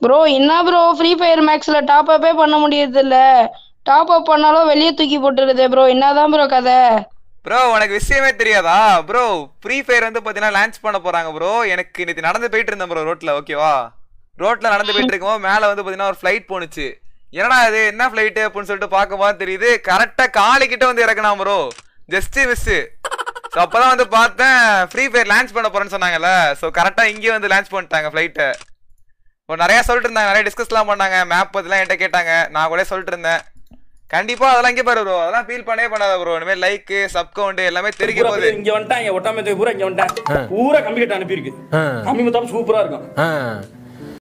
bro என்ன bro free fire மேக்ஸ்ல top அப்பே பண்ண முடியறது இல்ல டாப் அப் பண்ணாலும் வெளியே தூக்கி போட்டுருது ப்ரோ என்னதான் ப்ரோ கதை ப்ரோ உனக்கு விஷயமே தெரியாதா ப்ரோ ஃப்ரீ ஃபயர் வந்து பார்த்தீங்கன்னா லான்ச் பண்ண போறாங்க ப்ரோ எனக்கு நேற்று நடந்து போயிட்டு இருந்தேன் ப்ரோ ரோட்ல ஓகேவா ரோட்ல நடந்து போயிட்டு இருக்கும்போது மேலே வந்து பார்த்தீங்கன்னா ஒரு ஃப்ளைட் போணுச்சு என்னடா இது என்ன ஃப்ளைட்டு அப்படின்னு சொல்லிட்டு பார்க்கும்போது தெரியுது கரெக்டாக காலி கிட்ட வந்து இறக்குனா ப்ரோ ஜஸ்ட் மிஸ் ஸோ அப்பதான் வந்து பார்த்தேன் ஃப்ரீ ஃபயர் லான்ச் பண்ண போறேன்னு சொன்னாங்கல்ல ஸோ கரெக்டாக இங்கேயே வந்து லான்ச் பண்ணிட்டாங்க ஃப்ளைட்டை இப்போ நிறைய சொல்லிட்டு இருந்தாங்க நிறைய டிஸ்கஸ்லாம் பண்ணாங்க மேப் பத்திலாம் என்கிட்ட கேட்டாங்க நான் கூட சொல்லிட்டு இருந்தேன் கண்டிப்பா அதெல்லாம் இங்கே பாரு ப்ரோ அதெல்லாம் ஃபீல் பண்ணவே பண்ணாத ப்ரோ இனிமேல் லைக் சப் கவுண்ட் எல்லாமே தெரிக்க பூரா போகுது இங்க வந்துட்டான் இங்க ஒட்டாமத்துக்கு பூரா இங்க வந்துட்டான் பூரா கம்பி கட்ட அனுப்பியிருக்கு கம்பி மொத்தம் சூப்பரா இருக்கும் ஆ